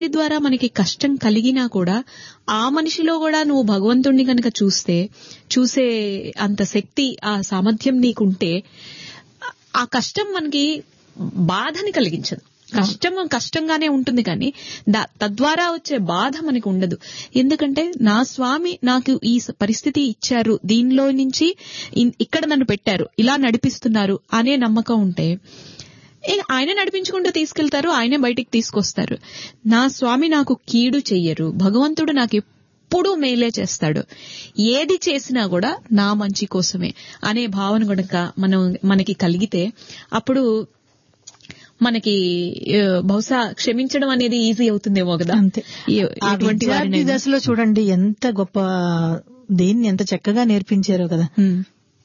వ్యక్తి ద్వారా మనకి కష్టం కలిగినా కూడా ఆ మనిషిలో కూడా నువ్వు భగవంతుణ్ణి కనుక చూస్తే చూసే అంత శక్తి ఆ సామర్థ్యం నీకుంటే ఆ కష్టం మనకి బాధని కలిగించదు కష్టం కష్టంగానే ఉంటుంది కానీ దా- తద్వారా వచ్చే బాధ మనకి ఉండదు ఎందుకంటే నా స్వామి నాకు ఈ స- పరిస్థితి ఇచ్చారు దీనిలో నుంచి ఇన్- ఇక్కడ నన్ను పెట్టారు ఇలా నడిపిస్తున్నారు అనే నమ్మకం ఉంటే ఏ, ఆయన నడిపించుకుంటూ తీసుకెళ్తారు ఆయనే బయటికి తీసుకొస్తారు నా స్వామి నాకు కీడు చెయ్యరు భగవంతుడు నాకు ఎప్పుడూ మేలే చేస్తాడు ఏది చేసినా కూడా నా మంచి కోసమే అనే భావన గనక మనం మనకి కలిగితే అప్పుడు మనకి ఆ, బహుశా క్షమించడం అనేది ఈజీ అవుతుందేమో కదా అంతే ఏ- ఆ ఎటువంటి విద్యార్థి వారినైనా. దశలో చూడండి ఎంత గొప్ప దేన్ని ఎంత చక్కగా నేర్పించారో కదా హ్మ్.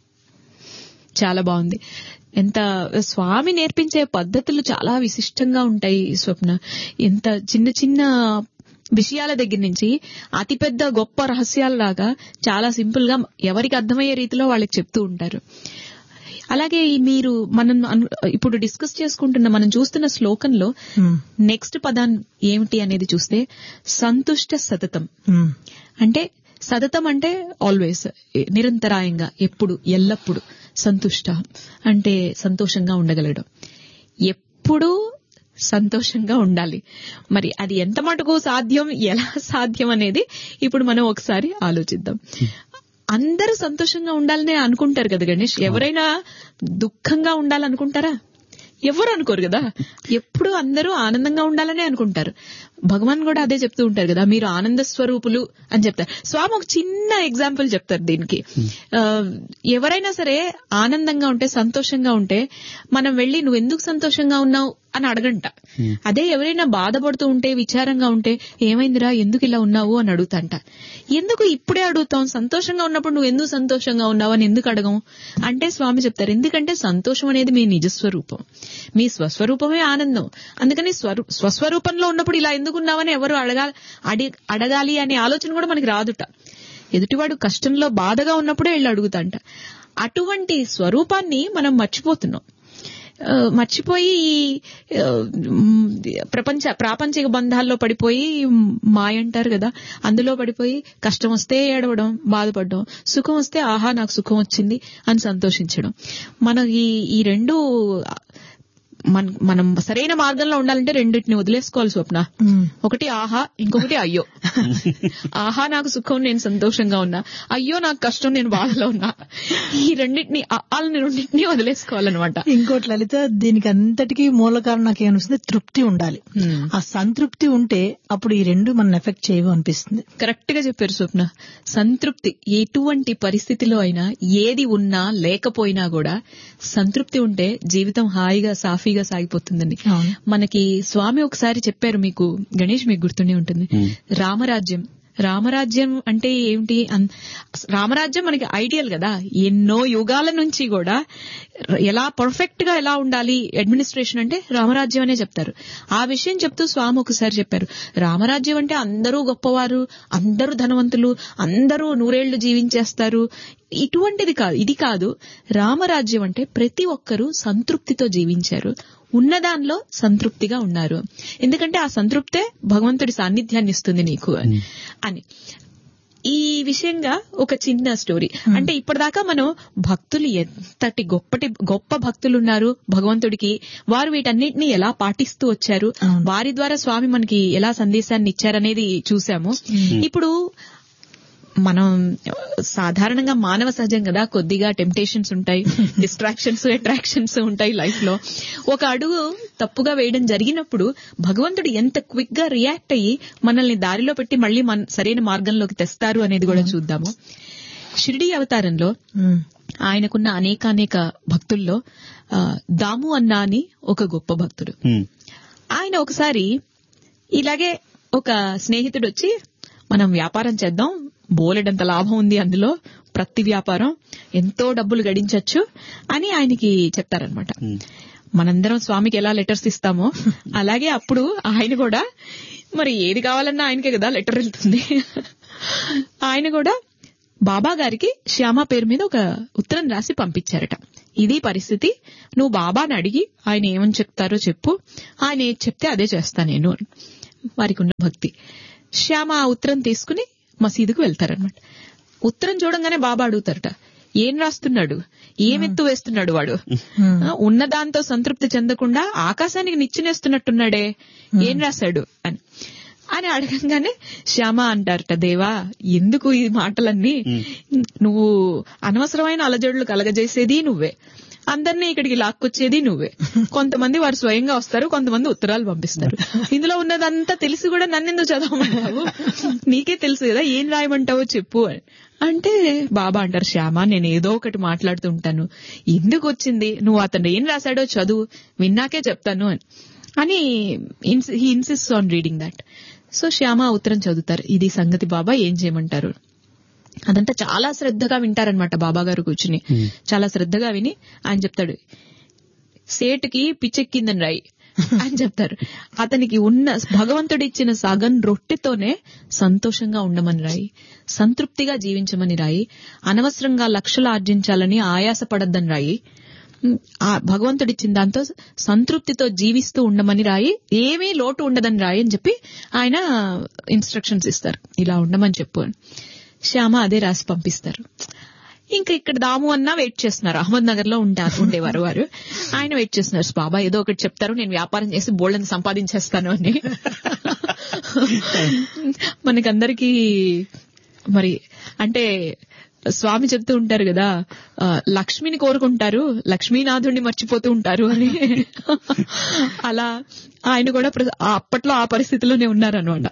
చాలా బాగుంది ఎంత స్వామి నేర్పించే పద్ధతులు చాలా విశిష్టంగా ఉంటాయి స్వప్న ఎంత చిన్న చిన్న విషయాల దగ్గర నుంచి అతిపెద్ద గొప్ప రహస్యాలలాగా చాలా సింపుల్ గా ఎవరికి అర్థమయ్యే రీతిలో వాళ్ళకి చెప్తూ ఉంటారు అలాగే ఈ మీరు మనం అను- ఇప్పుడు డిస్కస్ చేసుకుంటున్న మనం చూస్తున్న శ్లోకంలో ఉమ్, నెక్స్ట్ పదాన్ని ఏమిటి అనేది చూస్తే సంతుష్ట సతతం ఉమ్, అంటే సతతం అంటే ఆల్వేస్ నిరంతరాయంగా ఎప్పుడు ఎల్లప్పుడు సంతుష్ట అంటే సంతోషంగా ఉండగలగడం ఎప్పుడూ సంతోషంగా ఉండాలి మరి అది ఎంత మటుకు సాధ్యం ఎలా సాధ్యం అనేది ఇప్పుడు మనం ఒకసారి ఆలోచిద్దాం అందరూ సంతోషంగా ఉండాలని అనుకుంటారు కదా గణేష్ ఎవరైనా దుఃఖంగా ఉండాలనుకుంటారా ఎవరు అనుకోరు కదా ఎప్పుడు అందరూ ఆనందంగా ఉండాలనే అనుకుంటారు భగవాన్ కూడా అదే చెప్తూ ఉంటారు కదా మీరు ఆనంద స్వరూపులు అని చెప్తారు స్వామి ఒక చిన్న ఎగ్జాంపుల్ చెప్తారు దీనికి ఆ, ఎవరైనా సరే ఆనందంగా ఉంటే సంతోషంగా ఉంటే మనం వెళ్ళి నువ్వు ఎందుకు సంతోషంగా ఉన్నావు అని అడగంట అదే ఎవరైనా బాధపడుతూ ఉంటే విచారంగా ఉంటే ఏమైందిరా ఎందుకు ఇలా ఉన్నావు అని అడుగుతాంట ఎందుకు ఇప్పుడే అడుగుతాం సంతోషంగా ఉన్నప్పుడు నువ్వు ఎందుకు సంతోషంగా ఉన్నావు అని ఎందుకు అడగం అంటే స్వామి చెప్తారు ఎందుకంటే సంతోషం అనేది మీ నిజస్వరూపం మీ స్వస్వరూపమే ఆనందం అందుకని స్వరూ స్వస్వరూపంలో ఉన్నప్పుడు ఇలా ఎందుకు ఉన్నావని ఎవరు అడగాలి అడి అడగాలి అనే ఆలోచన కూడా మనకి రాదుట ఎదుటివాడు కష్టంలో బాధగా ఉన్నప్పుడే వెళ్ళి అడుగుతాంట అటువంటి స్వరూపాన్ని మనం మర్చిపోతున్నాం ఆ, మర్చిపోయి ఈ ఆ, మ్, ప్రపంచ ప్రాపంచిక బంధాల్లో పడిపోయి మాయ అంటారు కదా అందులో పడిపోయి కష్టం వస్తే ఏడవడం బాధపడడం సుఖం వస్తే ఆహా నాకు సుఖం వచ్చింది అని సంతోషించడం మన ఈ ఈ రెండు మన మనం సరైన మార్గంలో ఉండాలంటే రెండింటిని వదిలేసుకోవాలి స్వప్న ఉమ్. ఒకటి ఆహా ఇంకొకటి అయ్యో ఆహా నాకు సుఖం నేను సంతోషంగా ఉన్నా అయ్యో నాకు కష్టం నేను బాధలో ఉన్నా ఈ రెండింటిని వాళ్ళని రెండింటిని వదిలేసుకోవాలన్నమాట ఇంకోటి లలిత దీనికి అంతటికీ మూల కారణం నాకు ఏమనిపిస్తుంది తృప్తి ఉండాలి Hmm. ఆ సంతృప్తి ఉంటే అప్పుడు ఈ రెండు మన ఎఫెక్ట్ చేయవు అనిపిస్తుంది కరెక్ట్ గా చెప్పారు స్వప్న సంతృప్తి ఎటువంటి పరిస్థితిలో అయినా ఏది ఉన్నా లేకపోయినా కూడా సంతృప్తి ఉంటే జీవితం హాయిగా సాఫీగా సాగిపోతుందండి అవును. మనకి స్వామి ఒకసారి చెప్పారు మీకు గణేష్ మీకు గుర్తుండే ఉంటుంది రామరాజ్యం రామరాజ్యం అంటే ఏమిటి అన్- రామరాజ్యం మనకి ఐడియల్ కదా ఎన్నో యుగాల నుంచి కూడా ఎలా పర్ఫెక్ట్ గా ఎలా ఉండాలి అడ్మినిస్ట్రేషన్ అంటే రామరాజ్యం అనే చెప్తారు ఆ విషయం చెప్తూ స్వామి ఒకసారి చెప్పారు రామరాజ్యం అంటే అందరూ గొప్పవారు అందరూ ధనవంతులు అందరూ నూరేళ్లు జీవించేస్తారు ఇటువంటిది కాదు ఇది కాదు రామరాజ్యం అంటే ప్రతి ఒక్కరూ సంతృప్తితో జీవించారు ఉన్నదానిలో సంతృప్తిగా ఉన్నారు ఎందుకంటే ఆ సంతృప్తే భగవంతుడి సాన్నిధ్యాన్ని ఇస్తుంది నీకు అని ఈ విషయంగా ఒక చిన్న స్టోరీ అంటే ఇప్పటిదాకా మనం భక్తులు ఎంతటి గొప్పటి గొప్ప భక్తులు ఉన్నారు భగవంతుడికి వారు వీటన్నిటిని ఎలా పాటిస్తూ వచ్చారు అవును. వారి ద్వారా స్వామి మనకి ఎలా సందేశాన్ని ఇచ్చారనేది చూసాము ఇప్పుడు మనం సాధారణంగా మానవ సహజం కదా కొద్దిగా టెంప్టేషన్స్ ఉంటాయి డిస్ట్రాక్షన్స్ అట్రాక్షన్స్ ఉంటాయి లైఫ్ లో ఒక అడుగు తప్పుగా వేయడం జరిగినప్పుడు భగవంతుడు ఎంత క్విక్ గా రియాక్ట్ అయ్యి మనల్ని దారిలో పెట్టి మళ్ళీ మన సరైన మార్గంలోకి తెస్తారు అనేది కూడా చూద్దాము షిరిడి అవతారంలో ఉమ్. ఆయనకున్న అనేకానేక భక్తుల్లో ఆ, దాము అన్నా అని ఒక గొప్ప భక్తుడు ఉమ్. ఆయన ఒకసారి ఇలాగే ఒక స్నేహితుడు వచ్చి మనం వ్యాపారం చేద్దాం బోలెడంత లాభం ఉంది అందులో ప్రతి వ్యాపారం ఎంతో డబ్బులు గడించొచ్చు అని ఆయనకి చెప్తారనమాట ఉమ్. మనందరం స్వామికి ఎలా లెటర్స్ ఇస్తామో అలాగే అప్పుడు ఆయన కూడా మరి ఏది కావాలన్నా ఆయనకే కదా లెటర్ వెళ్తుంది ఆయన కూడా బాబా గారికి శ్యామ పేరు మీద ఒక ఉత్తరం రాసి పంపించారట ఇది పరిస్థితి నువ్వు బాబాని అడిగి ఆయన ఏమని చెప్తారో చెప్పు ఆయన ఏది చెప్తే అదే చేస్తా నేను వారికి ఉన్న భక్తి శ్యామ ఆ ఉత్తరం తీసుకుని మసీదుకు వెళ్తారనమాట ఉత్తరం చూడంగానే బాబా అడుగుతారట ఏం రాస్తున్నాడు ఏమెత్తు వేస్తున్నాడు వాడు ఆ, ఉన్న దాంతో సంతృప్తి చెందకుండా ఆకాశానికి నిచ్చినేస్తున్నట్టున్నాడే ఏం రాశాడు అని అని అడగంగానే శ్యామ అంటారట దేవా ఎందుకు ఈ మాటలన్నీ నువ్వు అనవసరమైన అలజడులు కలగజేసేది నువ్వే అందరినీ ఇక్కడికి లాక్కొచ్చేది నువ్వే కొంతమంది వారు స్వయంగా వస్తారు కొంతమంది ఉత్తరాలు పంపిస్తారు ఇందులో ఉన్నదంతా తెలిసి కూడా నన్నెందుకు చదవమంటావు నీకే తెలుసు కదా ఏం రాయమంటావో చెప్పు అని అంటే బాబా అంటారు శ్యామ నేను ఏదో ఒకటి మాట్లాడుతూ ఉంటాను ఎందుకు వచ్చింది నువ్వు అతను ఏం రాశాడో చదువు విన్నాకే చెప్తాను అని అని he insists on reading that so Shyama ఆ ఉత్తరం చదువుతారు ఇది సంగతి బాబా ఏం చేయమంటారు అదంతా చాలా శ్రద్ధగా వింటారనమాట బాబా గారు కూర్చుని చాలా శ్రద్ధగా విని ఆయన చెప్తాడు సేటుకి పిచ్చెక్కిందని రాయి అని చెప్తారు అతనికి ఉన్న భగవంతుడు ఇచ్చిన సగం రొట్టెతోనే సంతోషంగా ఉండమని రాయి సంతృప్తిగా జీవించమని రాయి అనవసరంగా లక్షలు ఆర్జించాలని ఆయాసపడద్దని రాయి ఉమ్, ఆ భగవంతుడు ఇచ్చిన దాంతో సంతృప్తితో జీవిస్తూ ఉండమని రాయి ఏమీ లోటు ఉండదని రాయి అని చెప్పి ఆయన ఇన్స్ట్రక్షన్స్ ఇస్తారు ఇలా ఉండమని చెప్పు అని శ్యామ అదే రాసి పంపిస్తారు ఇంకా ఇక్కడ దాము అన్న వెయిట్ చేస్తున్నారు అహ్మద్ నగర్ లో ఉంటారు ఉండేవారు వారు ఆయన వెయిట్ చేస్తున్నారు బాబా ఏదో ఒకటి చెప్తారు నేను వ్యాపారం చేసి బోల్డ్ని సంపాదించేస్తాను అని మనకందరికీ మరి అంటే స్వామి చెప్తూ ఉంటారు కదా ఆ, లక్ష్మిని కోరుకుంటారు లక్ష్మీనాథుడిని మర్చిపోతూ ఉంటారు అని అలా ఆయన కూడా ప్ర- ఆ అప్పట్లో ఆ పరిస్థితిలోనే ఉన్నారనమాట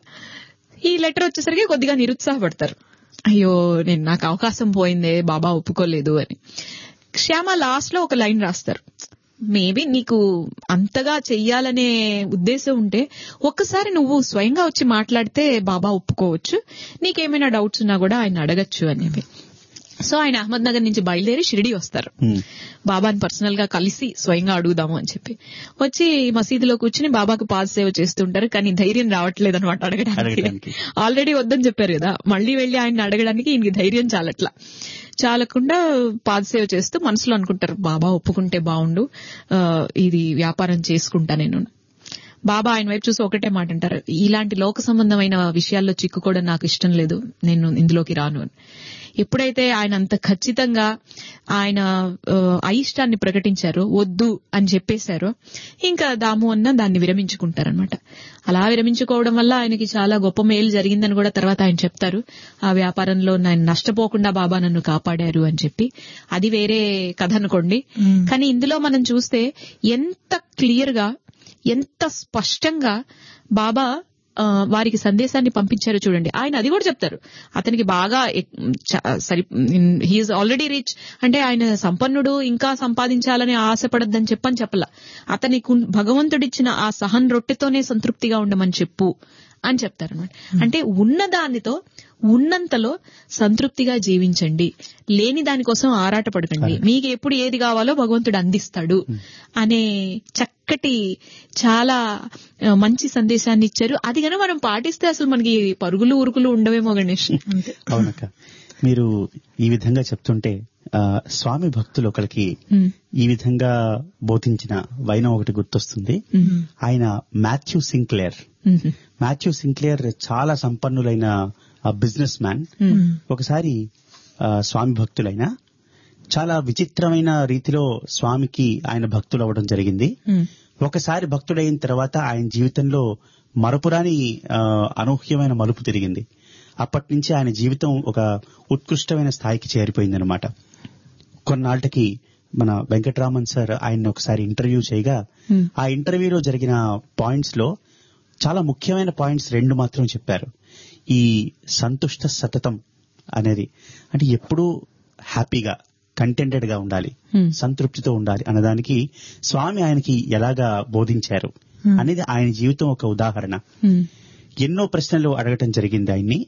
ఈ లెటర్ వచ్చేసరికి కొద్దిగా నిరుత్సాహపడతారు అయ్యో నేను నాకు అవకాశం పోయిందే బాబా ఒప్పుకోలేదు అని శ్యామ లాస్ట్ లో ఒక లైన్ రాస్తారు మేబీ నీకు అంతగా చెయ్యాలనే ఉద్దేశం ఉంటే ఒక్కసారి నువ్వు స్వయంగా వచ్చి మాట్లాడితే బాబా ఒప్పుకోవచ్చు నీకేమైనా డౌట్స్ ఉన్నా కూడా ఆయన అడగచ్చు అనేవి సో ఆయన అహ్మద్ నగర్ నుంచి బయలుదేరి షిరిడి వస్తారు బాబాని పర్సనల్ గా కలిసి స్వయంగా అడుగుదాము అని చెప్పి వచ్చి మసీదులో కూర్చుని బాబాకు పాద సేవ చేస్తుంటారు కానీ ధైర్యం రావట్లేదు అనమాట అడగడానికి అడగడానికి. ఆల్రెడీ వద్దని చెప్పారు కదా మళ్ళీ వెళ్లి ఆయన అడగడానికి ఈయనకి ధైర్యం చాలట్లా చాలకుండా పాదసేవ చేస్తూ మనసులో అనుకుంటారు బాబా ఒప్పుకుంటే బాగుండు ఆ, ఇది వ్యాపారం చేసుకుంటా నేను బాబా ఆయన వైపు చూసి ఒకటే మాట అంటారు ఇలాంటి లోక సంబంధమైన విషయాల్లో చిక్కుకోవడం నాకు ఇష్టం లేదు నేను ఇందులోకి రాను అని ఎప్పుడైతే ఆయన అంత ఖచ్చితంగా ఆయన ఆ, అయిష్టాన్ని ప్రకటించారో వద్దు అని చెప్పేశారో ఇంకా దాము అన్న దాన్ని విరమించుకుంటారనమాట అలా విరమించుకోవడం వల్ల ఆయనకి చాలా గొప్ప మేలు జరిగిందని కూడా తర్వాత ఆయన చెప్తారు ఆ వ్యాపారంలో నేను నష్టపోకుండా బాబా నన్ను కాపాడారు అని చెప్పి అది వేరే కథ అనుకోండి కానీ ఇందులో మనం చూస్తే ఎంత క్లియర్ గా ఎంత స్పష్టంగా బాబా ఆ, వారికి సందేశాన్ని పంపించారో చూడండి ఆయన అది కూడా చెప్తారు అతనికి బాగా ఎక్- చ- సరి హీఈస్ ఆల్రెడీ రిచ్ అంటే ఆయన సంపన్నుడు ఇంకా సంపాదించాలని ఆశపడద్దని చెప్పని చెప్పల అతనికి ఉన్- భగవంతుడిచ్చిన ఆ సహన్ రొట్టెతోనే సంతృప్తిగా ఉండమని చెప్పు అని చెప్తారన్నమాట అంటే ఉన్న దానితో ఉన్నంతలో సంతృప్తిగా జీవించండి లేని దానికోసం ఆరాటపడకండి మీకు ఎప్పుడు ఏది కావాలో భగవంతుడు అందిస్తాడు అనే చక్కటి చాలా ఆ, మంచి సందేశాన్ని ఇచ్చారు అది కనుక మనం పాటిస్తే అసలు మనకి పరుగులు ఉరుకులు ఉండవేమో గణేష్ అవునక్క మీరు ఈ విధంగా చెప్తుంటే ఆ, స్వామి భక్తులు ఒకరికి ఉమ్, ఈ విధంగా బోధించిన వైనం ఒకటి గుర్తొస్తుంది ఉమ్, ఆయన మాథ్యూ సింక్లేర్ ఉమ్, మాథ్యూ సింక్లేర్ చాలా సంపన్నులైన బిజినెస్ మ్యాన్ ఉమ్, ఒకసారి ఆ, స్వామి భక్తులైన చాలా విచిత్రమైన రీతిలో స్వామికి ఆయన భక్తులు అవ్వడం జరిగింది ఉమ్, ఒకసారి భక్తుడైన తర్వాత ఆయన జీవితంలో మరపురాని ఆ, అనూహ్యమైన మలుపు తిరిగింది అప్పటి నుంచి ఆయన జీవితం ఒక ఉత్కృష్టమైన స్థాయికి చేరిపోయిందనమాట కొన్నాళ్ళకి మన వెంకటరామన్ సార్ ఆయన ఒకసారి ఇంటర్వ్యూ చేయగా ఉమ్, ఆ ఇంటర్వ్యూలో జరిగిన పాయింట్స్ లో చాలా ముఖ్యమైన పాయింట్స్ రెండు మాత్రం చెప్పారు ఈ సంతుష్ట సతతం అనేది అంటే ఎప్పుడూ హ్యాపీగా కంటెంటెడ్ గా ఉండాలి ఉమ్, సంతృప్తితో ఉండాలి అన్నదానికి స్వామి ఆయనకి ఎలాగా బోధించారు అనేది ఆయన జీవితం ఒక ఉదాహరణ ఉమ్, ఎన్నో ప్రశ్నలు అడగటం జరిగింది ఆయన్ని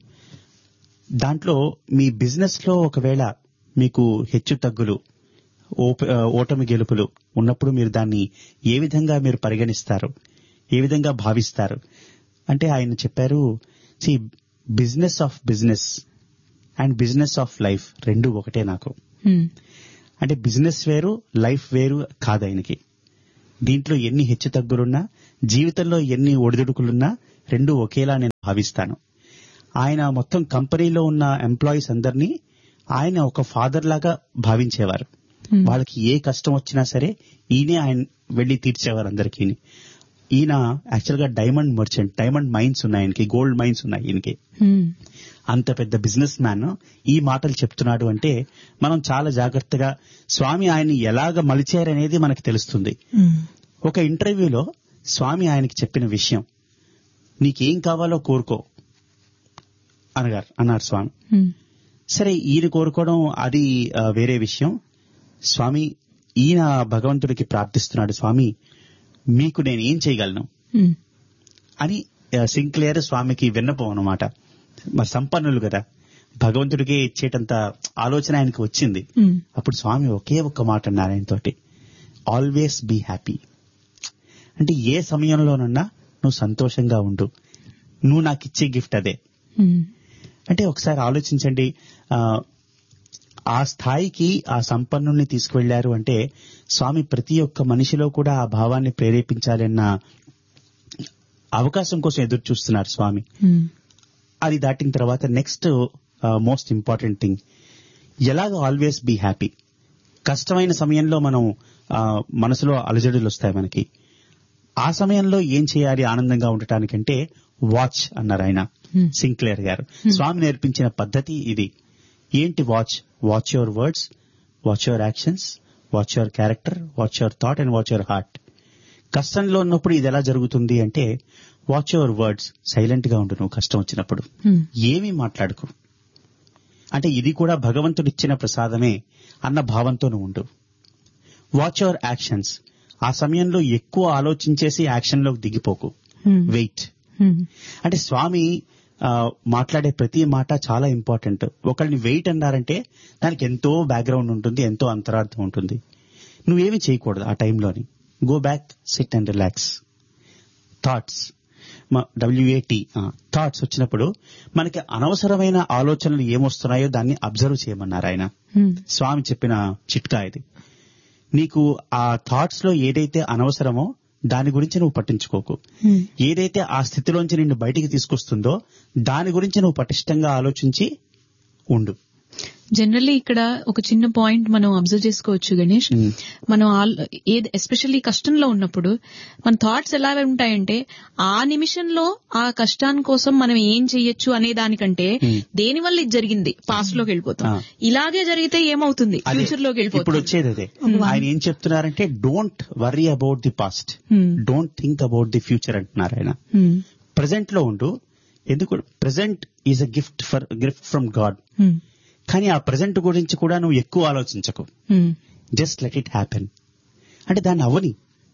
దాంట్లో మీ బిజినెస్ లో ఒకవేళ మీకు హెచ్చు తగ్గులు ఓప- ఆ, ఓటమి గెలుపులు ఉన్నప్పుడు మీరు దాన్ని ఏ విధంగా మీరు పరిగణిస్తారు ఏ విధంగా భావిస్తారు అంటే ఆయన చెప్పారు see business of business and business of life రెండు ఒకటే నాకు ఉమ్, అంటే బిజినెస్ వేరు లైఫ్ వేరు కాదు ఆయనకి దీంట్లో ఎన్ని హెచ్చు తగ్గులున్నా జీవితంలో ఎన్ని ఒడిదుడుకులున్నా రెండు ఒకేలా నేను భావిస్తాను ఆయన మొత్తం కంపెనీలో ఉన్న ఎంప్లాయీస్ అందరినీ ఆయన ఒక ఫాదర్ లాగా భావించేవారు వాళ్ళకి ఏ కష్టం వచ్చినా సరే ఈయనే ఆయన వెళ్లి తీర్చేవారు అందరికీ ఈయన యాక్చువల్ గా డైమండ్ మర్చెంట్ డైమండ్ మైన్స్ ఉన్నాయి ఆయనకి గోల్డ్ మైన్స్ ఉన్నాయి ఈయనకి హ్మ్. అంత పెద్ద బిజినెస్ మ్యాన్ ఈ మాటలు చెప్తున్నాడు అంటే మనం చాలా జాగ్రత్తగా స్వామి ఆయన్ని ఎలాగ మలిచారనేది మనకు తెలుస్తుంది ఉమ్, ఒక ఇంటర్వ్యూలో స్వామి ఆయనకి చెప్పిన విషయం నీకేం కావాలో కోరుకో అనగారు అన్నారు స్వామి హ్మ్. సరే ఈయన కోరుకోవడం అది ఆ, వేరే విషయం స్వామి ఈయన భగవంతుడికి ప్రార్థిస్తున్నాడు స్వామి మీకు నేను ఏం చేయగలను హ్మ్. అని ఆ, సింక్లేర్ స్వామికి విన్నపం అన్నమాట మరి సంపన్నులు కదా భగవంతుడికి ఇచ్చేటంత ఆలోచన ఆయనకి వచ్చింది హ్మ్. అప్పుడు స్వామి ఒకే ఒక్క మాట అన్నారు ఆయనతోటి ఆల్వేస్ బీ హ్యాపీ అంటే ఏ సమయంలోనన్నా నువ్వు సంతోషంగా ఉండు నువ్వు నాకు ఇచ్చే గిఫ్ట్ అదే హ్మ్. అంటే ఒకసారి ఆలోచించండి ఆ, ఆ స్థాయికి ఆ సంపన్నుల్ని తీసుకువెళ్లారు అంటే స్వామి ప్రతి ఒక్క మనిషిలో కూడా ఆ భావాన్ని ప్రేరేపించాలన్న అవకాశం కోసం ఎదురు చూస్తున్నారు స్వామి హ్మ్. అది దాటిన తర్వాత నెక్స్ట్ మోస్ట్ ఇంపార్టెంట్ థింగ్ ఎలాగ ఆల్వేస్ బీ హ్యాపీ కష్టమైన సమయంలో మనం ఆ, మనసులో అలజడులు వస్తాయి మనకి ఆ సమయంలో ఏం చేయాలి ఆనందంగా ఉండటానికంటే వాచ్ అన్నారు ఆయన Hmm. సింక్లేర్ గారు స్వామి నేర్పించిన పద్ధతి ఇది ఏంటి watch watch your words watch your actions watch your character watch your thought and watch your heart కష్టంలో ఉన్నప్పుడు ఇది ఎలా జరుగుతుంది అంటే వాచ్ యువర్ వర్డ్స్ సైలెంట్ గా ఉండు నువ్వు కష్టం వచ్చినప్పుడు హ్మ్. ఏమీ మాట్లాడుకు అంటే ఇది కూడా భగవంతుడిచ్చిన ప్రసాదమే అన్న భావంతో నువ్వు ఉండు వాచ్ యువర్ యాక్షన్స్ ఆ సమయంలో ఎక్కువ ఆలోచించేసి యాక్షన్ లోకి దిగిపోకు హ్మ్. వెయిట్ హ్మ్. అంటే స్వామి ఆ, మాట్లాడే ప్రతి మాట చాలా ఇంపార్టెంట్ ఒకళ్ళని వెయిట్ అన్నారంటే దానికి ఎంతో బ్యాక్గ్రౌండ్ ఉంటుంది ఎంతో అంతరార్థం ఉంటుంది నువ్వేమి చేయకూడదు ఆ టైంలోని go back sit and relax thoughts W A T thoughts వచ్చినప్పుడు మనకి అనవసరమైన ఆలోచనలు ఏమొస్తున్నాయో దాన్ని అబ్జర్వ్ చేయమన్నారు ఆయన హ్మ్. స్వామి చెప్పిన చిట్కా ఇది నీకు ఆ థాట్స్ లో ఏదైతే అనవసరమో దాని గురించి నువ్వు పట్టించుకోకు హ్మ్. ఏదైతే ఆ స్థితిలోంచి నిన్ను బయటికి తీసుకొస్తుందో దాని గురించి నువ్వు పటిష్టంగా ఆలోచించి ఉండు జనరల్లీ ఇక్కడ ఒక చిన్న పాయింట్ మనం అబ్జర్వ్ చేసుకోవచ్చు గణేష్ Hmm. మనం ఏది ఎస్పెషల్లీ కష్టంలో ఉన్నప్పుడు మన థాట్స్ ఎలా ఉంటాయంటే ఆ నిమిషంలో ఆ కష్టాని కోసం మనం ఏం చెయ్యొచ్చు అనే దానికంటే Hmm. దేని వల్ల ఇది జరిగింది పాస్ట్ లోకి వెళ్ళిపోతాం Ah. ఇలాగే జరిగితే ఏమవుతుంది అదే. ఫ్యూచర్ లోకి ఇప్పుడు వెళ్ళిపోతాం వచ్చేది అదే ఆయన ఏం చెప్తున్నారంటే don't worry about the past Hmm. Don't think about the future అంటున్నారు ఆయన Hmm. ప్రజెంట్ లో ఉండు ఎందుకు present is a gift for gift from God Hmm. కానీ ఆ ప్రజెంట్ గురించి కూడా నువ్వు ఎక్కువ ఆలోచించకు Hmm. Just let it happen అంటే దాన్ని అవని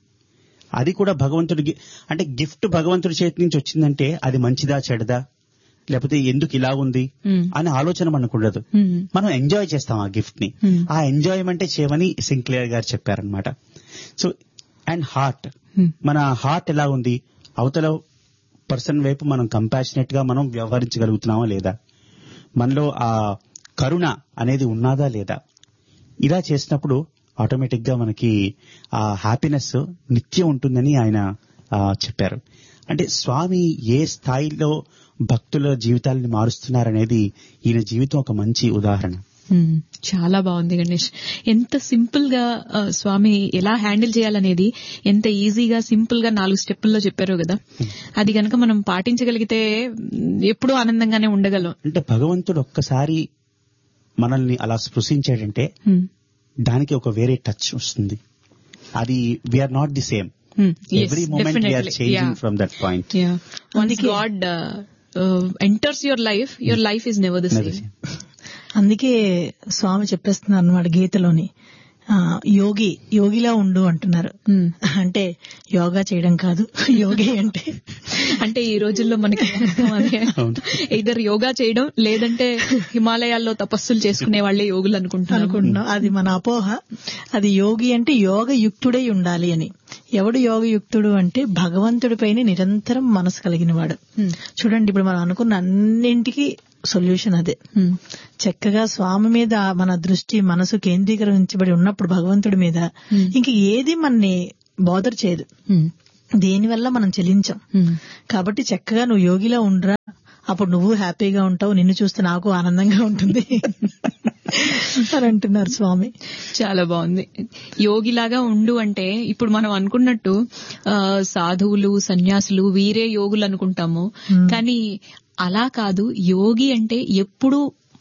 అది కూడా భగవంతుడికి అంటే గిఫ్ట్ భగవంతుడి చేతి నుంచి వచ్చిందంటే అది మంచిదా చెడదా లేకపోతే ఎందుకు ఇలా ఉంది Hmm. అనే ఆలోచన మనకు ఉండదు Hmm. మనం ఎంజాయ్ చేస్తాం ఆ గిఫ్ట్ ని Hmm. ఆ ఎంజాయ్మెంటే చేయమని సింక్లేర్ గారు చెప్పారనమాట సో అండ్ హార్ట్ Hmm. మన హార్ట్ ఎలా ఉంది అవతల పర్సన్ వైపు మనం కంపాషనేట్ గా మనం వ్యవహరించగలుగుతున్నామా లేదా మనలో ఆ కరుణ అనేది ఉన్నాదా లేదా ఇలా చేసినప్పుడు ఆటోమేటిక్ గా మనకి ఆ హ్యాపీనెస్ నిత్యం ఉంటుందని ఆయన ఆ, చెప్పారు అంటే స్వామి ఏ స్థాయిలో భక్తుల జీవితాలని మారుస్తున్నారనేది ఈయన జీవితం ఒక మంచి ఉదాహరణ Hmm. చాలా బాగుంది గణేష్ ఎంత సింపుల్ గా ఆ, స్వామి ఎలా హ్యాండిల్ చేయాలనేది ఎంత ఈజీగా సింపుల్ గా నాలుగు స్టెప్పుల్లో చెప్పారో కదా అది గనక మనం పాటించగలిగితే మ్, ఎప్పుడూ ఆనందంగానే ఉండగలం అంటే భగవంతుడు ఒక్కసారి మనల్ని అలా స్పృశించాడంటే Hmm. దానికి ఒక వేరే టచ్ వస్తుంది అది we are not the same Hmm. Yes, every moment we are definitely. Changing Yeah. From that point Yeah. Once అందుకే- God uh, uh, enters your life, your life is never the same. అందుకే స్వామి చెప్పేస్తున్నారు అనమాట గీతలోని ఆ, యోగి యోగిలా ఉండు అంటున్నారు Hmm. అంటే యోగా చేయడం కాదు యోగి అంటే అంటే ఈ రోజుల్లో మనకి అవును. ఇద్దరు యోగా చేయడం లేదంటే హిమాలయాల్లో తపస్సులు చేసుకునే వాళ్ళే యోగులు అనుకుంటున్నాను అనుకుంటున్నాం అది మన అపోహ అది యోగి అంటే యోగ యుక్తుడై ఉండాలి అని ఎవడు యోగ యుక్తుడు అంటే భగవంతుడిపైన నిరంతరం మనసు కలిగిన వాడు Hmm. చూడండి ఇప్పుడు మనం అనుకున్న అన్నింటికి సొల్యూషన్ అదే Hmm. చక్కగా స్వామి మీద మన దృష్టి మనసు కేంద్రీకరించబడి ఉన్నప్పుడు భగవంతుడి మీద Hmm. ఇంక ఏది మనని బోదర్ చేయదు Hmm. దేనివల్ల మనం చెలించాం ఉమ్. కాబట్టి చక్కగా నువ్వు యోగిలా ఉండరా అప్పుడు నువ్వు హ్యాపీగా ఉంటావు నిన్ను చూస్తే నాకు ఆనందంగా ఉంటుంది అని అంటున్నారు స్వామి చాలా బాగుంది యోగిలాగా ఉండు అంటే ఇప్పుడు మనం అనుకున్నట్టు ఆ, సాధువులు సన్యాసులు వీరే యోగులు అనుకుంటాము కానీ అలా కాదు యోగి అంటే ఎప్పుడు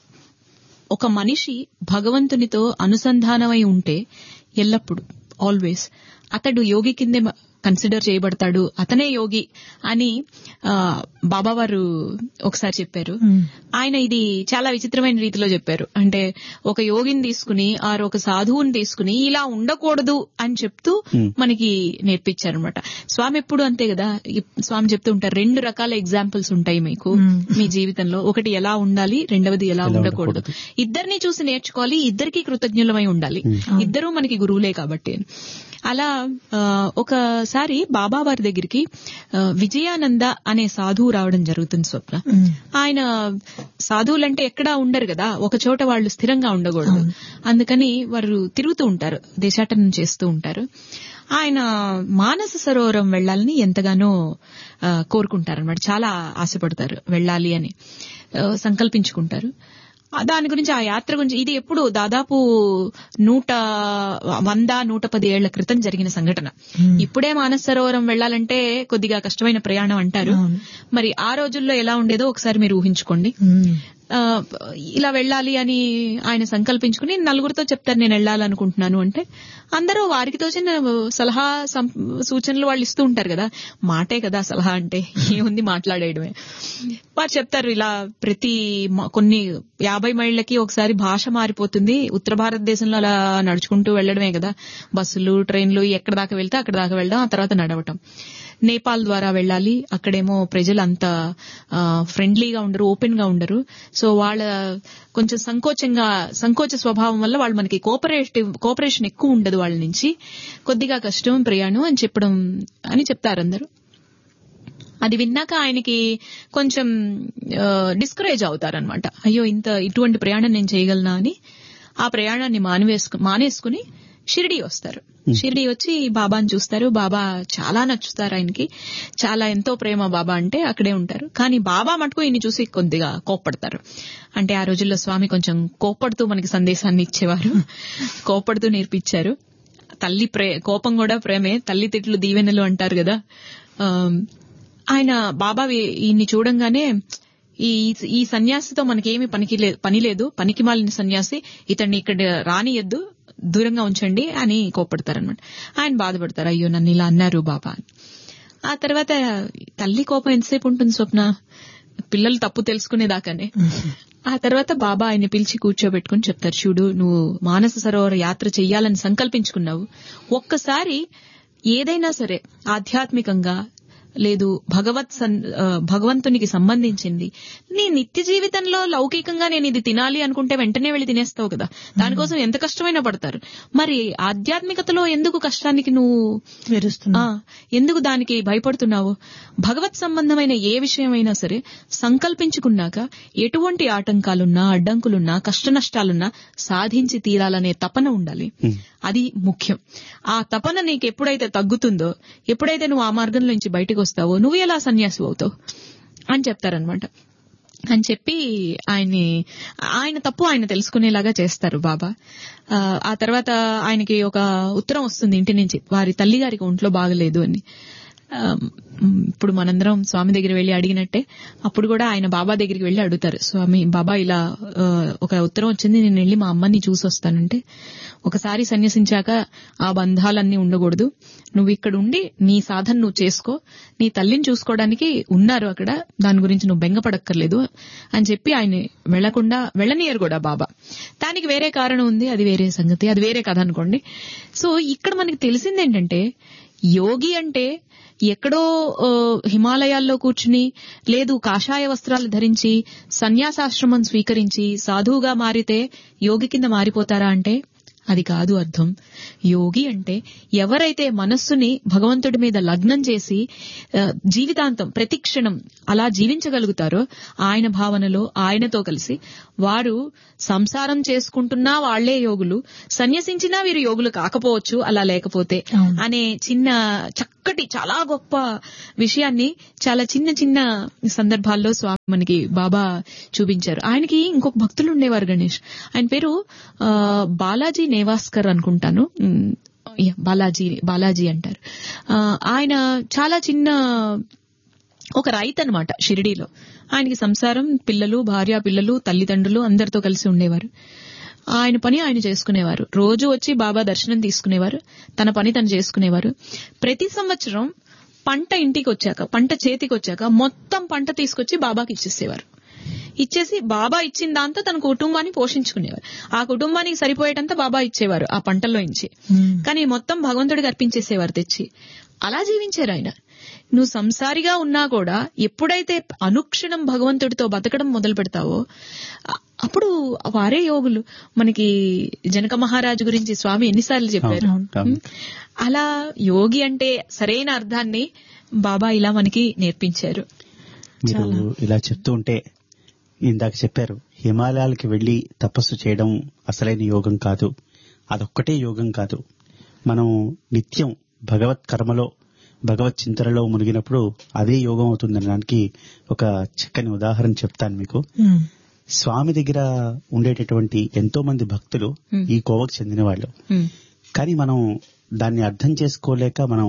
ఒక మనిషి భగవంతునితో అనుసంధానమై ఉంటే ఎల్లప్పుడు ఆల్వేస్ అతడు యోగి కిందే కన్సిడర్ చేయబడతాడు అతనే యోగి అని ఆ, బాబా వారు ఒకసారి చెప్పారు ఆయన ఇది చాలా విచిత్రమైన రీతిలో చెప్పారు అంటే ఒక యోగిని తీసుకుని ఆరు ఒక సాధువుని తీసుకుని ఇలా ఉండకూడదు అని చెప్తూ మనకి నేర్పించారనమాట స్వామి ఎప్పుడు అంతే కదా ఈ స్వామి చెప్తూ ఉంటారు రెండు రకాల ఎగ్జాంపుల్స్ ఉంటాయి మీకు మీ జీవితంలో ఒకటి ఎలా ఉండాలి రెండవది ఎలా ఉండకూడదు ఇద్దరిని చూసి నేర్చుకోవాలి ఇద్దరికి కృతజ్ఞులమై ఉండాలి ఇద్దరూ మనకి గురువులే కాబట్టి అలా ఆ, ఒకసారి బాబా వారి దగ్గరికి ఆ, విజయానంద అనే సాధువు రావడం జరుగుతుంది స్వప్న ఆయన సాధువులంటే ఎక్కడా ఉండరు కదా ఒక చోట వాళ్ళు స్థిరంగా ఉండకూడదు అందుకని వారు తిరుగుతూ ఉంటారు దేశాటనం చేస్తూ ఉంటారు ఆయన మానస సరోవరం వెళ్ళాలని ఎంతగానో ఆ, కోరుకుంటారన్నమాట చాలా ఆశపడతారు వెళ్ళాలి అని ఆ, సంకల్పించుకుంటారు ఆ, దాని గురించి ఆ యాత్ర గురించి ఇది ఎప్పుడు దాదాపు నూట వంద నూట పది ఏళ్ల క్రితం జరిగిన సంఘటన ఇప్పుడే మానస సరోవరం వెళ్లాలంటే కొద్దిగా కష్టమైన ప్రయాణం అంటారు మరి ఆ రోజుల్లో ఎలా ఉండేదో ఒకసారి మీరు ఊహించుకోండి ఆ, ఇలా వెళ్ళాలి అని ఆయన సంకల్పించుకుని నలుగురితో చెప్తారు నేను వెళ్ళాలనుకుంటున్నాను అంటే అందరూ వారికి తోచిన సలహా సం- సూచనలు వాళ్ళు ఇస్తూ ఉంటారు కదా మాటే కదా సలహా అంటే ఏముంది మాట్లాడేయడమే వారు చెప్తారు ఇలా ప్రతి మ- కొన్ని యాభై మైళ్ళకి ఒకసారి భాష మారిపోతుంది ఉత్తర భారతదేశంలో అలా నడుచుకుంటూ వెళ్ళడమే కదా బస్సులు ట్రైన్లు ఎక్కడ దాకా వెళ్తే అక్కడ దాకా వెళ్ళడం ఆ తర్వాత నడవటం నేపాల్ ద్వారా వెళ్ళాలి అక్కడేమో ప్రజలు అంత ఆ, ఫ్రెండ్లీగా ఉండరు ఓపెన్ గా ఉండరు సో వాళ్ళ కొంచెం సంకోచంగా సంకోచ స్వభావం వల్ల వాళ్ళు మనకి కోఆపరేటివ్ కోఆపరేషన్ ఎక్కువ ఉండదు వాళ్ళ నుంచి కొద్దిగా కష్టం ప్రయాణం అని చెప్పడం అని చెప్తారు అందరూ అది విన్నాక ఆయనకి కొంచెం డిస్కరేజ్ అవుతారనమాట అయ్యో ఇంత ఇటువంటి ప్రయాణం నేను చేయగలనా అని ఆ ప్రయాణాన్ని మానివేసుకు మానేసుకుని షిరిడి వస్తారు షిరిడి వచ్చి బాబాని చూస్తారు బాబా చాలా నచ్చుతారు ఆయనకి చాలా ఎంతో ప్రేమ బాబా అంటే అక్కడే ఉంటారు కానీ బాబా మటుకు ఈయన్ని చూసి కొద్దిగా కోప్పడతారు అంటే ఆ రోజుల్లో స్వామి కొంచెం కోప్పడుతూ మనకి సందేశాన్ని ఇచ్చేవారు కోప్పడుతూ నేర్పించారు తల్లి ప్రే కోపం కూడా ప్రేమే తల్లి తిట్లు దీవెనలు అంటారు కదా ఆ, ఆయన బాబా వీ- ఈయన్ని చూడంగానే ఈ ఈ సన్యాసితో మనకేమి పనికి లేదు పని లేదు పనికి మాలిన సన్యాసి ఇతన్ని ఇక్కడ రానియద్దు దూరంగా ఉంచండి అని కోప్పడతారనమాట ఆయన బాధపడతారు అయ్యో నన్ను ఇలా అన్నారు బాబా అని ఆ తర్వాత తల్లి కోపం ఎంతసేపు ఉంటుంది స్వప్న పిల్లలు తప్పు తెలుసుకునేదాకానే ఆ తర్వాత బాబా ఆయన పిలిచి కూర్చోబెట్టుకుని చెప్తారు చూడు నువ్వు మానస సరోవర యాత్ర చెయ్యాలని సంకల్పించుకున్నావు ఒక్కసారి ఏదైనా సరే ఆధ్యాత్మికంగా లేదు భగవత్ సన్- ఆ, భగవంతునికి సంబంధించింది నీ నిత్య జీవితంలో లౌకికంగా నేను ఇది తినాలి అనుకుంటే వెంటనే వెళ్ళి తినేస్తావు కదా దానికోసం ఎంత కష్టమైనా పడతారు మరి ఆధ్యాత్మికతలో ఎందుకు కష్టానికి నువ్వు విరుస్తున్నా ఆ, ఎందుకు దానికి భయపడుతున్నావు భగవత్ సంబంధమైన ఏ విషయమైనా సరే సంకల్పించుకున్నాక ఎటువంటి ఆటంకాలున్నా అడ్డంకులున్నా కష్ట నష్టాలున్నా సాధించి తీరాలనే తపన ఉండాలి అది ముఖ్యం ఆ తపన నీకు ఎప్పుడైతే తగ్గుతుందో ఎప్పుడైతే నువ్వు ఆ మార్గంలో నుంచి బయటకు వస్తావో నువ్వు ఎలా సన్యాసి అవుతావు అని చెప్తారనమాట అని చెప్పి ఆయన్ని ఆయన తప్పు ఆయన తెలుసుకునేలాగా చేస్తారు బాబా ఆ, ఆ తర్వాత ఆయనకి ఒక ఉత్తరం వస్తుంది ఇంటి నుంచి వారి తల్లి గారికి ఒంట్లో బాగలేదు అని ఆ, మ్, ఇప్పుడు మనందరం స్వామి దగ్గర వెళ్లి అడిగినట్టే అప్పుడు కూడా ఆయన బాబా దగ్గరికి వెళ్లి అడుగుతారు స్వామి బాబా ఇలా ఆ, ఒక ఉత్తరం వచ్చింది నేను వెళ్లి మా అమ్మని చూసి వస్తానంటే ఒకసారి సన్యసించాక ఆ బంధాలన్నీ ఉండకూడదు నువ్వు ఇక్కడ ఉండి నీ సాధన నువ్వు చేసుకో నీ తల్లిని చూసుకోవడానికి ఉన్నారు అక్కడ దాని గురించి నువ్వు బెంగపడక్కర్లేదు అని చెప్పి ఆయన వెళ్లకుండా వెళ్ళనీయరు కూడా బాబా దానికి వేరే కారణం ఉంది అది వేరే సంగతి అది వేరే కథ అనుకోండి సో ఇక్కడ మనకి తెలిసింది ఏంటంటే యోగి అంటే ఎక్కడో ఆ, హిమాలయాల్లో కూర్చుని లేదు కాషాయ వస్త్రాలు ధరించి సన్యాసాశ్రమం స్వీకరించి సాధువుగా మారితే యోగి కింద మారిపోతారా అంటే అది కాదు అర్థం యోగి అంటే ఎవరైతే మనస్సుని భగవంతుడి మీద లగ్నం చేసి ఆ, జీవితాంతం ప్రతి క్షణం అలా జీవించగలుగుతారో ఆయన భావనలో ఆయనతో కలిసి వారు సంసారం చేసుకుంటున్నా వాళ్లే యోగులు సన్యసించినా వీరు యోగులు కాకపోవచ్చు అలా లేకపోతే అవును. అనే చిన్న చక్కటి చాలా గొప్ప విషయాన్ని చాలా చిన్న చిన్న సందర్భాల్లో స్వామి మనకి బాబా చూపించారు ఆయనకి ఇంకొక భక్తులు ఉండేవారు గణేష్ ఆయన పేరు ఆ, బాలాజీ నేవాస్కర్ అనుకుంటాను ఉమ్, యా, బాలాజీ బాలాజీ అంటారు ఆ, ఆయన చాలా చిన్న ఒక రైతు అనమాట షిరిడీలో ఆయనకి సంసారం పిల్లలు భార్య పిల్లలు తల్లిదండ్రులు అందరితో కలిసి ఉండేవారు ఆయన పని ఆయన చేసుకునేవారు రోజు వచ్చి బాబా దర్శనం తీసుకునేవారు తన పని తను చేసుకునేవారు ప్రతి సంవత్సరం పంట ఇంటికి వచ్చాక పంట చేతికి వచ్చాక మొత్తం పంట తీసుకొచ్చి బాబాకి ఇచ్చేసేవారు ఇచ్చేసి బాబా ఇచ్చిన దాంతో తన కుటుంబాన్ని పోషించుకునేవారు ఆ కుటుంబానికి సరిపోయేటంత బాబా ఇచ్చేవారు ఆ పంటల్లో నుంచి కానీ మొత్తం భగవంతుడికి అర్పించేసేవారు తెచ్చి అలా జీవించారు ఆయన నువ్వు సంసారిగా ఉన్నా కూడా ఎప్పుడైతే అనుక్షణం భగవంతుడితో బతకడం మొదలు పెడతావో అ- అప్పుడు వారే యోగులు మనకి జనక మహారాజు గురించి స్వామి ఎన్నిసార్లు చెప్పారు అవును, అవును. ఉం? అలా యోగి అంటే సరైన అర్థాన్ని బాబా ఇలా మనకి నేర్పించారు మీరు ఇలా చెప్తూ ఉంటే ఇందాక చెప్పారు హిమాలయాలకి వెళ్లి తపస్సు చేయడం అసలైన యోగం కాదు అదొక్కటే యోగం కాదు మనం నిత్యం భగవత్ కర్మలో భగవత్ చింతనలో మునిగినప్పుడు అదే యోగం అవుతుందనడానికి ఒక చక్కని ఉదాహరణ చెప్తాను మీకు ఉమ్. స్వామి దగ్గర ఉండేటటువంటి ఎంతో మంది భక్తులు Hmm. ఈ కోవకు చెందిన వాళ్ళు ఉం. కానీ మనం దాన్ని అర్థం చేసుకోలేక మనం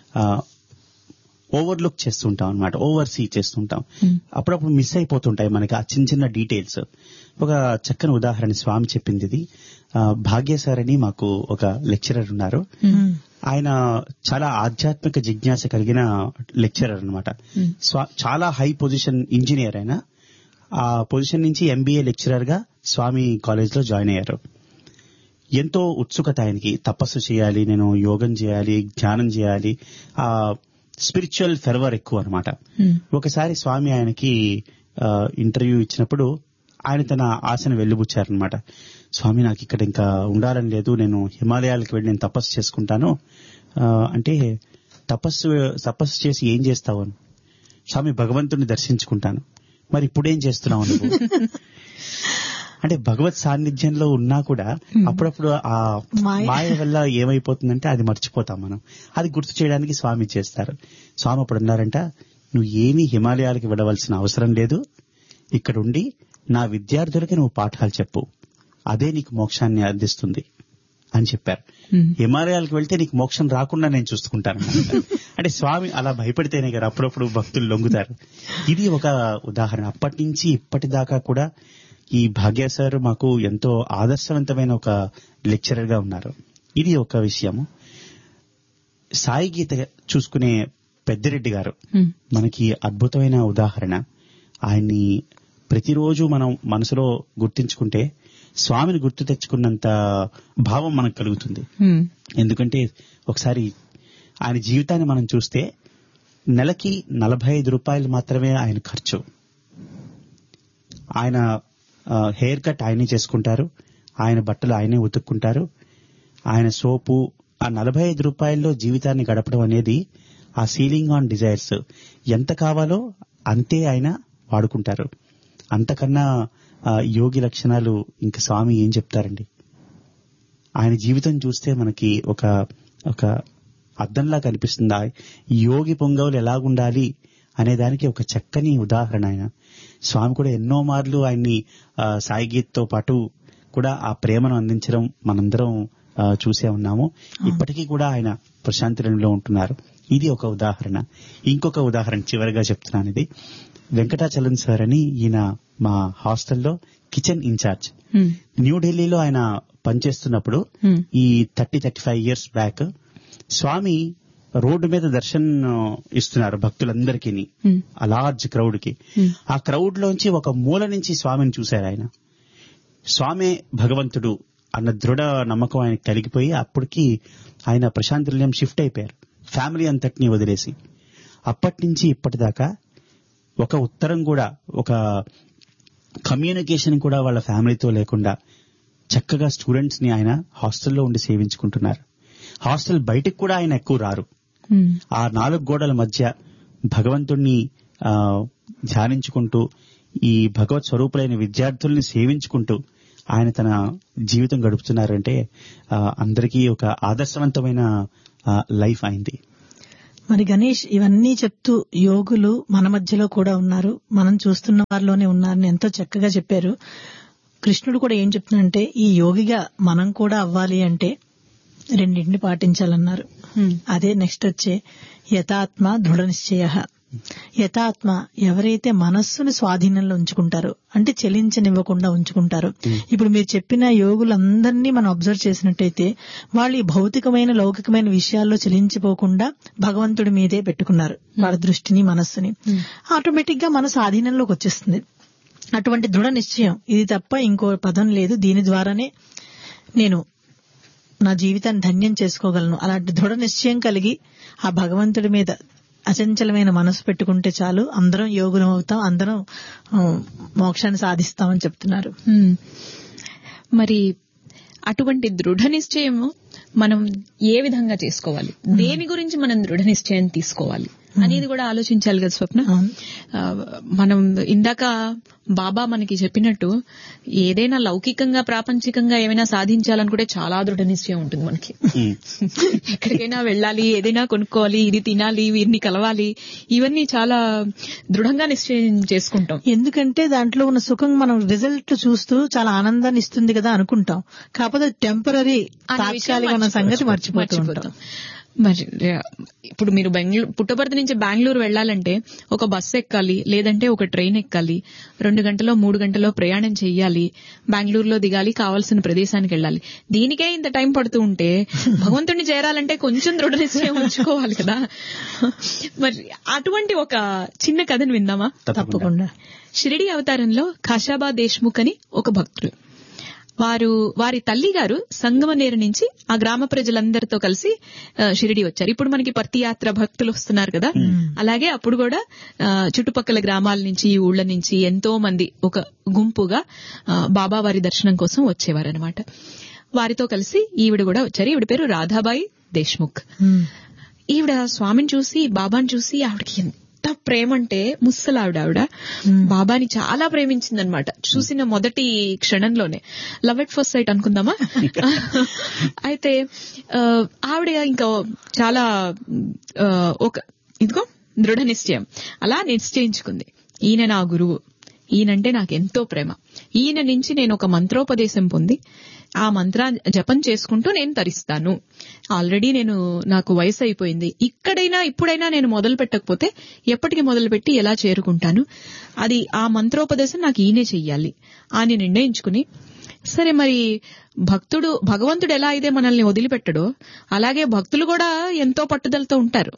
ఓవర్లుక్ చేస్తుంటాం అనమాట ఓవర్ సీ చేస్తుంటాం Hmm. అప్పుడప్పుడు మిస్ అయిపోతుంటాయి మనకి ఆ చిన్న చిన్న డీటెయిల్స్ ఒక చక్కని ఉదాహరణ స్వామి చెప్పింది ఇది ఆ, భాగ్య సార్ అని మాకు ఒక లెక్చరర్ ఉన్నారు ఉమ్. ఆయన చాలా ఆధ్యాత్మిక జిజ్ఞాస కలిగిన లెక్చరర్ అనమాట Hmm. చాలా హై పొజిషన్ ఇంజనీర్ ఆయన ఆ పొజిషన్ నుంచి ఎంబీఏ లెక్చరర్ గా స్వామి కాలేజ్ లో జాయిన్ అయ్యారు ఎంతో ఉత్సుకత ఆయనకి తపస్సు చేయాలి నేను యోగం చేయాలి ధ్యానం చేయాలి ఆ స్పిరిచువల్ ఫెర్వర్ ఎక్కువ అనమాట ఉం. ఒకసారి స్వామి ఆయనకి ఆ, ఇంటర్వ్యూ ఇచ్చినప్పుడు ఆయన తన ఆశను వెళ్లిబుచ్చారనమాట స్వామి నాకు ఇక్కడ ఇంకా ఉండాలని లేదు నేను హిమాలయాలకు వెళ్ళి నేను తపస్సు చేసుకుంటాను ఆ, అంటే తపస్సు తపస్సు చేసి ఏం చేస్తావు అని స్వామి భగవంతుని దర్శించుకుంటాను మరి ఇప్పుడేం చేస్తున్నావు నువ్వు అంటే భగవత్ సాన్నిధ్యంలో ఉన్నా కూడా అప్పుడప్పుడు ఆ మాయ. మాయ వల్ల ఏమైపోతుందంటే అది మర్చిపోతాం మనం అది గుర్తు చేయడానికి స్వామి చేస్తారు స్వామి అప్పుడు అన్నారంట నువ్వు ఏమీ హిమాలయాలకు వెళ్ళవలసిన అవసరం లేదు ఇక్కడ ఉండి నా విద్యార్థులకి నువ్వు పాఠాలు చెప్పు అదే నీకు మోక్షాన్ని అందిస్తుంది అని చెప్పారు ఉం. హిమాలయాలకు వెళ్తే నీకు మోక్షం రాకుండా నేను చూసుకుంటాను అంటే స్వామి అలా భయపడితేనే కదా అప్పుడప్పుడు భక్తులు లొంగుతారు ఇది ఒక ఉదాహరణ అప్పటి నుంచి ఇప్పటిదాకా కూడా ఈ భాగ్య సార్ మాకు ఎంతో ఆదర్శవంతమైన ఒక లెక్చరర్ గా ఉన్నారు ఇది ఒక విషయము సాయి గీత చూసుకునే పెద్దిరెడ్డి గారు ఉం. మనకి అద్భుతమైన ఉదాహరణ ఆయన్ని ప్రతిరోజు మనం మనసులో గుర్తించుకుంటే స్వామిని గుర్తు తెచ్చుకున్నంత భావం మనకు కలుగుతుంది ఉం. ఎందుకంటే ఒకసారి ఆయన జీవితాన్ని మనం చూస్తే నెలకి నలభై ఐదు రూపాయలు మాత్రమే ఆయన ఖర్చు ఆయన ఆ, హెయిర్ కట్ ఆయనే చేసుకుంటారు ఆయన బట్టలు ఆయనే ఉతుక్కుంటారు ఆయన సోపు ఆ నలభై ఐదు రూపాయల్లో జీవితాన్ని గడపడం అనేది ఆ సీలింగ్ ఆన్ డిజైర్స్ ఎంత కావాలో అంతే ఆయన వాడుకుంటారు అంతకన్నా ఆ, యోగి లక్షణాలు ఇంకా స్వామి ఏం చెప్తారండి ఆయన జీవితం చూస్తే మనకి ఒక ఒక అద్దంలా కనిపిస్తుంది ఆ యోగి పొంగవులు ఎలాగుండాలి అనే దానికి ఒక చక్కని ఉదాహరణ ఆయన స్వామి కూడా ఎన్నో మార్లు ఆయన్ని ఆ, సాయి గీత్తో పాటు కూడా ఆ ప్రేమను అందించడం మనందరం ఆ, చూసే ఉన్నాము ఇప్పటికీ కూడా ఆయన ప్రశాంతిలో ఉంటున్నారు ఇది ఒక ఉదాహరణ ఇంకొక ఉదాహరణ చివరిగా చెప్తున్నాను ఇది వెంకటాచలం సార్ అని ఈయన మా హాస్టల్లో కిచెన్ ఇన్ఛార్జ్ ఉం. న్యూఢిల్లీలో ఆయన పనిచేస్తున్నప్పుడు ఉం. ఈ thirty thirty five years back స్వామి రోడ్డు మీద దర్శనం ఇస్తున్నారు భక్తులందరికీ ఉం. ఆ లార్జ్ క్రౌడ్ కి ఉం. ఆ క్రౌడ్ లోంచి ఒక మూల నుంచి స్వామిని చూశారు ఆయన స్వామి భగవంతుడు అన్న దృఢ నమ్మకం ఆయనకి కలిగిపోయి అప్పటికి ఆయన ప్రశాంత్ నిలయం షిఫ్ట్ అయిపోయారు ఫ్యామిలీ అంతటిని వదిలేసి అప్పటి నుంచి ఇప్పటిదాకా ఒక ఉత్తరం కూడా ఒక కమ్యూనికేషన్ కూడా వాళ్ళ ఫ్యామిలీతో లేకుండా చక్కగా స్టూడెంట్స్ ని ఆయన హాస్టల్లో ఉండి సేవించుకుంటున్నారు హాస్టల్ బయటికి కూడా ఆయన ఎక్కువ రారు ఉమ్, ఆ నాలుగు గోడల మధ్య భగవంతుణ్ణి ఆ, ధ్యానించుకుంటూ ఈ భగవత్ స్వరూపులైన విద్యార్థుల్ని సేవించుకుంటూ ఆయన తన జీవితం గడుపుతున్నారంటే ఆ, అందరికీ ఒక ఆదర్శవంతమైన ఆ, లైఫ్ అయింది మరి గణేష్ ఇవన్నీ చెప్తూ యోగులు మన మధ్యలో కూడా ఉన్నారు మనం చూస్తున్న వారిలోనే ఉన్నారని ఎంతో చక్కగా చెప్పారు కృష్ణుడు కూడా ఏం చెప్తున్నాడంటే ఈ యోగిగా మనం కూడా అవ్వాలి అంటే రెండింటిని పాటించాలన్నారు ఉమ్, అదే నెక్స్ట్ వచ్చే యథాత్మ దృఢ నిశ్చయ యథాత్మ ఎవరైతే మనస్సును స్వాధీనంలో ఉంచుకుంటారో అంటే చెలించనివ్వకుండా ఉంచుకుంటారో ఇప్పుడు మీరు చెప్పిన యోగులందరినీ మనం అబ్జర్వ్ చేసినట్టయితే వాళ్ళు ఈ భౌతికమైన లౌకికమైన విషయాల్లో చెలించిపోకుండా భగవంతుడి మీదే పెట్టుకున్నారు వాళ్ళ దృష్టిని మనస్సుని ఆటోమేటిక్ గా మన స్వాధీనంలోకి వచ్చేస్తుంది అటువంటి దృఢ నిశ్చయం ఇది తప్ప ఇంకో పదం లేదు దీని ద్వారానే నేను నా జీవితాన్ని ధన్యం చేసుకోగలను అలాంటి దృఢ నిశ్చయం కలిగి ఆ భగవంతుడి మీద అచంచలమైన మనసు పెట్టుకుంటే చాలు అందరం యోగులం అవుతాం అందరం ఆ, మోక్షాన్ని సాధిస్తామని చెప్తున్నారు ఉమ్. మరి అటువంటి దృఢ నిశ్చయము మనం ఏ విధంగా చేసుకోవాలి దేని గురించి మనం దృఢ నిశ్చయం తీసుకోవాలి అనేది కూడా ఆలోచించాలి కదా స్వప్న అవును. ఆ, మనం ఇందాక బాబా మనకి చెప్పినట్టు ఏదైనా లౌకికంగా ప్రాపంచికంగా ఏమైనా సాధించాలనుకుంటే చాలా దృఢ నిశ్చయం ఉంటుంది మనకి ఉమ్. ఎక్కడికైనా వెళ్ళాలి ఏదైనా కొనుక్కోవాలి ఇది తినాలి వీరిని కలవాలి ఇవన్నీ చాలా దృఢంగా నిశ్చయం చేసుకుంటాం ఎందుకంటే దాంట్లో ఉన్న సుఖం మనం రిజల్ట్ చూస్తూ చాలా ఆనందాన్ని ఇస్తుంది కదా అనుకుంటాం కాకపోతే టెంపరీ అనే విషయం తాత్కాలిక ఉన్న సంగతి మర్చిపోతాం. మర్చిపోతూ ఉంటాం మరి ఆ, ఇప్పుడు మీరు బెంగళూరు పుట్టపర్తి నుంచి బెంగళూరు వెళ్ళాలంటే ఒక బస్సు ఎక్కాలి లేదంటే ఒక ట్రైన్ ఎక్కాలి రెండు గంటలో మూడు గంటలో ప్రయాణం చెయ్యాలి బెంగళూరులో దిగాలి కావాల్సిన ప్రదేశానికి వెళ్ళాలి దీనికే ఇంత టైం పడుతూ ఉంటే భగవంతుడిని చేరాలంటే కొంచెం దృఢ నిశ్చయం ఉంచుకోవాలి కదా మరి అటువంటి ఒక చిన్న కథను విందామా తప్పకుండా షిరిడి అవతారంలో ఖాషాబా దేశ్ముఖ్ అని ఒక భక్తులు వారు వారి తల్లి గారు సంగమనేరు నుంచి ఆ గ్రామ ప్రజలందరితో కలిసి ఆ, షిరిడి వచ్చారు ఇప్పుడు మనకి పర్తి యాత్ర భక్తులు వస్తున్నారు కదా అలాగే అప్పుడు కూడా ఆ, చుట్టుపక్కల గ్రామాల నుంచి ఈ ఊళ్ళ నుంచి ఎంతో మంది ఒక గుంపుగా ఆ, బాబా వారి దర్శనం కోసం వచ్చేవారు అనమాట వారితో కలిసి ఈవిడ కూడా వచ్చారు ఈవిడ పేరు రాధాబాయి దేశ్ముఖ్ ఉమ్. ఈవిడ స్వామిని చూసి బాబాని చూసి ఆవిడకి ఎంత ప్రేమ అంటే ముస్సలావిడ ఆవిడ బాబాని చాలా ప్రేమించిందనమాట చూసిన మొదటి క్షణంలోనే లవ్ ఎట్ ఫస్ట్ సైట్ అనుకుందామా అయితే ఆ, ఆవిడ ఇంకా చాలా ఆ, ఒక ఇదిగో దృఢ నిశ్చయం అలా నిశ్చయించుకుంది ఈయన నా గురువు ఈయనంటే నాకు ఎంతో ప్రేమ ఈయన నుంచి నేను ఒక మంత్రోపదేశం పొంది ఆ మంత్ర జపం చేసుకుంటూ నేను తరిస్తాను ఆల్రెడీ నేను నాకు వయసు అయిపోయింది ఇక్కడైనా ఇప్పుడైనా నేను మొదలు పెట్టకపోతే ఎప్పటికి మొదలు పెట్టి ఎలా చేరుకుంటాను అది ఆ మంత్రోపదేశం నాకు ఈయనే చెయ్యాలి అని నిర్ణయించుకుని సరే మరి భక్తుడు భగవంతుడు ఎలా అయితే మనల్ని వదిలిపెట్టడో అలాగే భక్తులు కూడా ఎంతో పట్టుదలతో ఉంటారు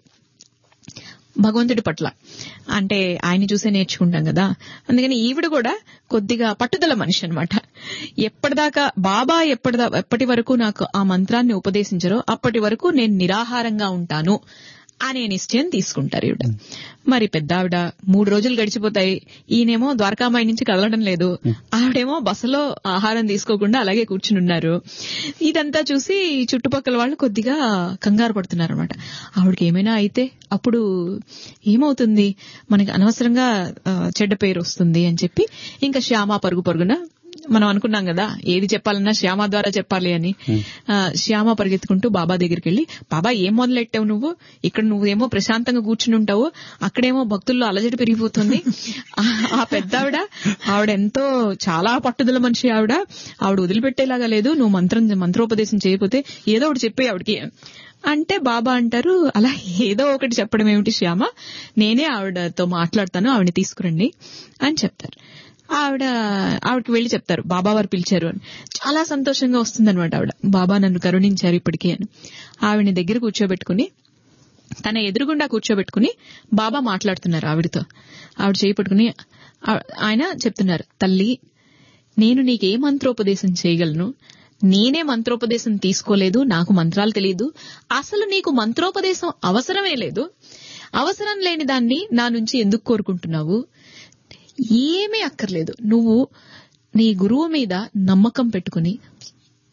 భగవంతుడి పట్ల అంటే ఆయన చూసే నేర్చుకుంటాం కదా అందుకని ఈవిడ కూడా కొద్దిగా పట్టుదల మనిషి అనమాట ఎప్పటిదాకా బాబా ఎప్పటిదా ఎప్పటి వరకు నాకు ఆ మంత్రాన్ని ఉపదేశించరో అప్పటి వరకు నేను నిరాహారంగా ఉంటాను అనే నిశ్చయం తీసుకుంటారు ఈవిడ మరి పెద్ద ఆవిడ మూడు రోజులు గడిచిపోతాయి ఈయనేమో ద్వారకామాయి నుంచి కదలడం లేదు ఆవిడేమో బస్సులో ఆహారం తీసుకోకుండా అలాగే కూర్చుని ఉన్నారు ఇదంతా చూసి ఈ చుట్టుపక్కల వాళ్ళు కొద్దిగా కంగారు పడుతున్నారు అనమాట ఆవిడకి ఏమైనా అయితే అప్పుడు ఏమవుతుంది మనకి అనవసరంగా ఆ, చెడ్డ పేరు వస్తుంది అని చెప్పి ఇంకా శ్యామ పరుగు పరుగున మనం అనుకున్నాం కదా ఏది చెప్పాలన్నా శ్యామ ద్వారా చెప్పాలి అని ఆ, శ్యామ పరిగెత్తుకుంటూ బాబా దగ్గరికి వెళ్ళి బాబా ఏం మొదలెట్టావు నువ్వు ఇక్కడ నువ్వేమో ప్రశాంతంగా కూర్చుని ఉంటావు అక్కడేమో భక్తుల్లో అలజడి పెరిగిపోతుంది ఆ- ఆ పెద్ద ఆవిడ ఆవిడ ఎంతో చాలా పట్టుదల మనిషి ఆవిడ ఆవిడ వదిలిపెట్టేలాగా లేదు నువ్వు మంత్రం మంత్రోపదేశం చేయకపోతే ఏదో ఒకటి చెప్పి ఆవిడకి అంటే బాబా అంటారు అలా ఏదో ఒకటి చెప్పడం ఏమిటి శ్యామ నేనే ఆవిడతో మాట్లాడతాను ఆవిడని తీసుకురండి అని చెప్తారు ఆవిడ ఆవిడకి వెళ్లి చెప్తారు బాబా వారు పిలిచారు అని చాలా సంతోషంగా వస్తుందన్నమాట ఆవిడ బాబా నన్ను కరుణించారు ఇప్పటికే అని ఆవిడని దగ్గర కూర్చోబెట్టుకుని తన ఎదురుగుండా కూర్చోబెట్టుకుని బాబా మాట్లాడుతున్నారు ఆవిడతో ఆవిడ చేయి పట్టుకుని ఆ- ఆయన చెప్తున్నారు తల్లి నేను నీకే మంత్రోపదేశం చేయగలను నేనే మంత్రోపదేశం తీసుకోలేదు నాకు మంత్రాలు తెలియదు అసలు నీకు మంత్రోపదేశం అవసరమే లేదు అవసరం లేని దాన్ని నా నుంచి ఎందుకు కోరుకుంటున్నావు ఏమీ అక్కర్లేదు నువ్వు నీ గురువు మీద నమ్మకం పెట్టుకుని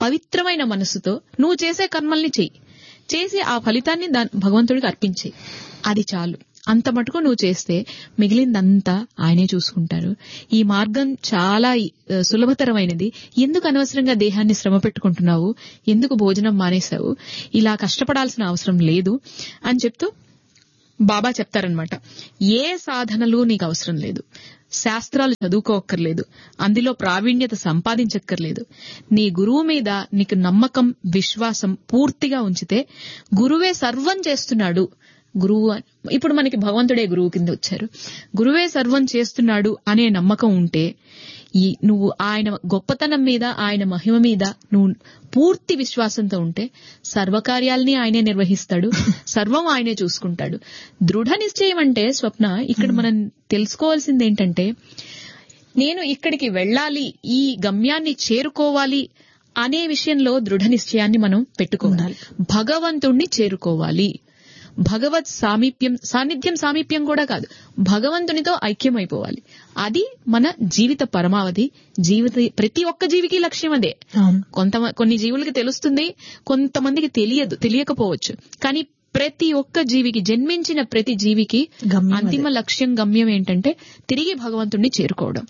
పవిత్రమైన మనసుతో నువ్వు చేసే కర్మల్ని చెయ్యి చేసి ఆ ఫలితాన్ని దాని భగవంతుడికి అర్పించి అది చాలు అంత మటుకు నువ్వు చేస్తే మిగిలిందంతా ఆయనే చూసుకుంటారు ఈ మార్గం చాలా ఆ, సులభతరమైనది ఎందుకు అనవసరంగా దేహాన్ని శ్రమ పెట్టుకుంటున్నావు ఎందుకు భోజనం మానేశావు ఇలా కష్టపడాల్సిన అవసరం లేదు అని చెప్తూ బాబా చెప్తారనమాట ఏ సాధనలు నీకు అవసరం లేదు శాస్త్రాలు చదువుకోక్కర్లేదు అందులో ప్రావీణ్యత సంపాదించక్కర్లేదు నీ గురువు మీద నీకు నమ్మకం విశ్వాసం పూర్తిగా ఉంచితే గురువే సర్వం చేస్తున్నాడు గురువు అని- ఇప్పుడు మనకి భగవంతుడే గురువు కింద వచ్చారు గురువే సర్వం చేస్తున్నాడు అనే నమ్మకం ఉంటే ఈ నువ్వు ఆయన గొప్పతనం మీద ఆయన మహిమ మీద నువ్వు పూర్తి విశ్వాసంతో ఉంటే సర్వకార్యాల్ని ఆయనే నిర్వహిస్తాడు సర్వం ఆయనే చూసుకుంటాడు దృఢ నిశ్చయం అంటే స్వప్న ఇక్కడ మనం తెలుసుకోవాల్సింది ఏంటంటే నేను ఇక్కడికి వెళ్ళాలి ఈ గమ్యాన్ని చేరుకోవాలి అనే విషయంలో దృఢ నిశ్చయాన్ని మనం పెట్టుకోవాలి భగవంతుణ్ణి చేరుకోవాలి భగవత్ సామీప్యం సాన్నిధ్యం సామీప్యం కూడా కాదు భగవంతునితో ఐక్యమైపోవాలి అది మన జీవిత పరమావధి జీవిత ప్రతి ఒక్క జీవికి లక్ష్యం అదే అవును కొంత కొన్ని జీవులకి తెలుస్తుంది కొంతమందికి తెలియదు తెలియకపోవచ్చు కానీ ప్రతి ఒక్క జీవికి జన్మించిన ప్రతి జీవికి గమ్యం అంతిమ లక్ష్యం గమ్యం ఏంటంటే తిరిగి భగవంతుణ్ణి చేరుకోవడం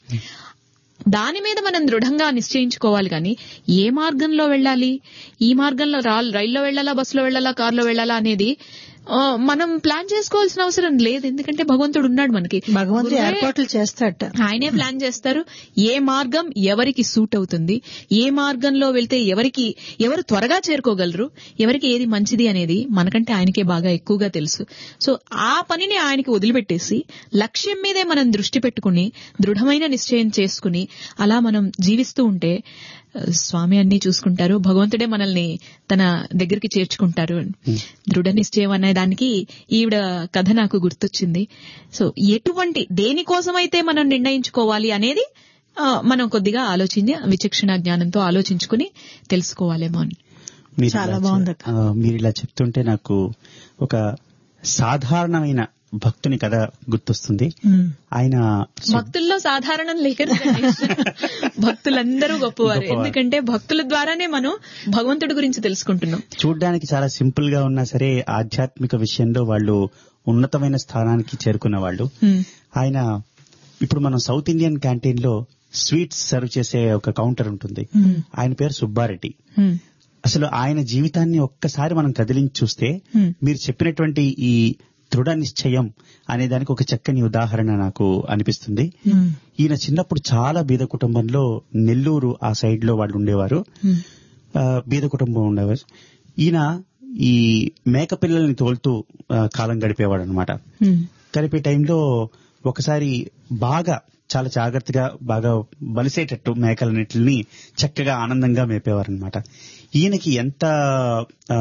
దాని మీద మనం దృఢంగా నిశ్చయించుకోవాలి కానీ ఏ మార్గంలో వెళ్ళాలి ఈ మార్గంలో రా- రైల్లో వెళ్ళాలా బస్సులో వెళ్ళాలా కారులో వెళ్ళాలా అనేది ఆ, మనం ప్లాన్ చేసుకోవాల్సిన అవసరం లేదు ఎందుకంటే భగవంతుడు ఉన్నాడు మనకి భగవంతుడు గురువే- ఏర్పాట్లు చేస్తాడట ఆయనే ప్లాన్ చేస్తారు ఏ మార్గం ఎవరికి సూట్ అవుతుంది ఏ మార్గంలో వెళ్తే ఎవరికి ఎవరు త్వరగా చేరుకోగలరు ఎవరికి ఏది మంచిది అనేది మనకంటే ఆయనకే బాగా ఎక్కువగా తెలుసు సో ఆ పనిని ఆయనకి వదిలిపెట్టేసి లక్ష్యం మీదే మనం దృష్టి పెట్టుకుని దృఢమైన నిశ్చయం చేసుకుని అలా మనం జీవిస్తూ ఉంటే ఆ, స్వామి అన్ని చూసుకుంటారు భగవంతుడే మనల్ని తన దగ్గరికి చేర్చుకుంటారు దృఢ నిశ్చయం అనే దానికి ఈవిడ కథ నాకు గుర్తొచ్చింది సో ఎటువంటి దేనికోసమైతే మనం నిర్ణయించుకోవాలి అనేది ఆ, మనం కొద్దిగా ఆలోచించి విచక్షణ జ్ఞానంతో ఆలోచించుకుని తెలుసుకోవాలేమో అని మీరు చాలా ఇలా బాగుంది చె- ఆ, మీరు ఇలా చెప్తుంటే నాకు ఒక సాధారణమైన భక్తుని కథ గుర్తొస్తుంది ఉమ్. ఆయన సు- భక్తుల్లో సాధారణం లేక భక్తులందరూ గొప్పవారు గొప్పవారు. ఎందుకంటే భక్తుల ద్వారానే మనం భగవంతుడి గురించి తెలుసుకుంటున్నాం చూడ్డానికి చాలా సింపుల్ గా ఉన్నా సరే ఆధ్యాత్మిక విషయంలో వాళ్ళు ఉన్నతమైన స్థానానికి చేరుకున్న వాళ్ళు హ్మ్. ఆయన ఇప్పుడు మనం సౌత్ ఇండియన్ క్యాంటీన్ లో స్వీట్స్ సర్వ్ చేసే ఒక కౌంటర్ ఉంటుంది ఉమ్. ఆయన పేరు సుబ్బారెడ్డి హ్మ్. అసలు ఆయన జీవితాన్ని ఒక్కసారి మనం కదిలించి చూస్తే హ్మ్. మీరు చెప్పినటువంటి ఈ దృఢ నిశ్చయం అనే దానికి ఒక చక్కని ఉదాహరణ నాకు అనిపిస్తుంది ఉమ్. ఈయన చిన్నప్పుడు చాలా బీద కుటుంబంలో నెల్లూరు ఆ సైడ్ లో వాళ్ళు ఉండేవారు హ్మ్. ఆ, బీద కుటుంబం ఉండేవారు ఈయన ఈ మేక పిల్లల్ని తోలుతూ ఆ, కాలం గడిపేవాడు అనమాట హ్మ్. గడిపే టైంలో ఒకసారి బాగా చాలా జాగ్రత్తగా బాగా బలిసేటట్టు మేకలన్నిటిని చక్కగా ఆనందంగా మేపేవారు అనమాట ఈయనకి ఎంత ఆ,